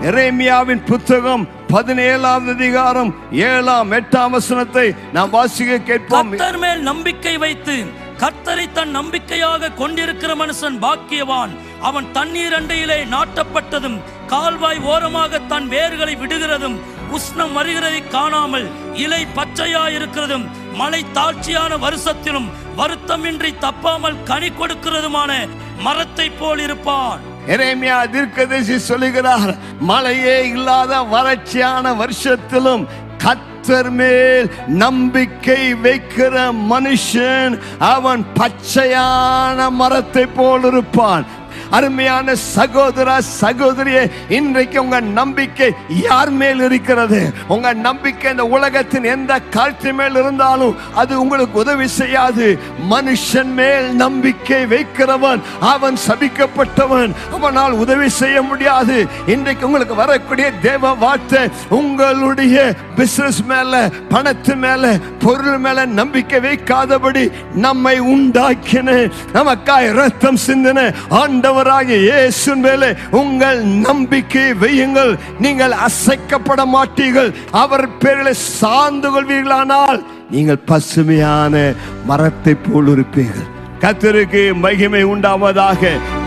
எரேமியாவின் புத்தகம் பதினேழாவது அதிகாரம் ஏழாம் எட்டாம் வசனத்தை நாம் வாசிக்க கேட்போம் கர்த்தர் மேல் நம்பிக்கை வைத்து கர்த்தரை தன் நம்பிக்கையாக கொண்டிருக்கிற மனுஷன் பாக்கியவான் அவன் தண்ணீர் அண்டையிலே நாட்டப்பட்டதும் கால்வாய் ஓரமாக தன் வேர்களை விடுகிறதும் உஷ்ணம் வருகிறதை காணாமல் இலை பச்சையா இருக்கிறதும் மழை தாழ்ச்சியான வருஷத்திலும் வருத்தமின்றி தப்பாமல் கனி கொடுக்கிறதுமான மரத்தை போல் இருப்பான் எரேமியா தீர்க்கதரிசி சொல்லுகிறார் மழையே இல்லாத வறட்சியான வருஷத்திலும் கத்தர் மேல் நம்பிக்கை வைக்கிற மனுஷன் அவன் பச்சையான மரத்தை போல் இருப்பான் அருமையான சகோதர சகோதரியே இன்றைக்கு உங்க நம்பிக்கை யார் மேல் இருக்கிறது உங்க நம்பிக்கை இந்த உலகத்தின் எந்த காட்சி மேல் இருந்தாலும் அது உங்களுக்கு உதவி செய்யாது மனுஷன் மேல் நம்பிக்கை வைக்கிறவன் அவன் சபிக்கப்பட்டவன் அவனால் உதவி செய்ய முடியாது இன்றைக்கு உங்களுக்கு வரக்கூடிய தேவ வார்த்தை உங்களுடைய பிசினஸ் மேல பணத்து மேல பொருள் மேல நம்பிக்கை வைக்காதபடி நம்மை உண்டாக்கின நமக்காய் ரத்தம் சிந்தின ஆண்டவராகிய இயேசு மேலே உங்கள் நம்பிக்கை வையுங்கள் நீங்கள் அசைக்கப்பட மாட்டீர்கள் அவர் பேரில் சார்ந்து கொள்வீர்களானால் நீங்கள் பசுமையான மரத்தை போல் இருப்பீர்கள் கத்தருக்கு மகிமை உண்டாவதாக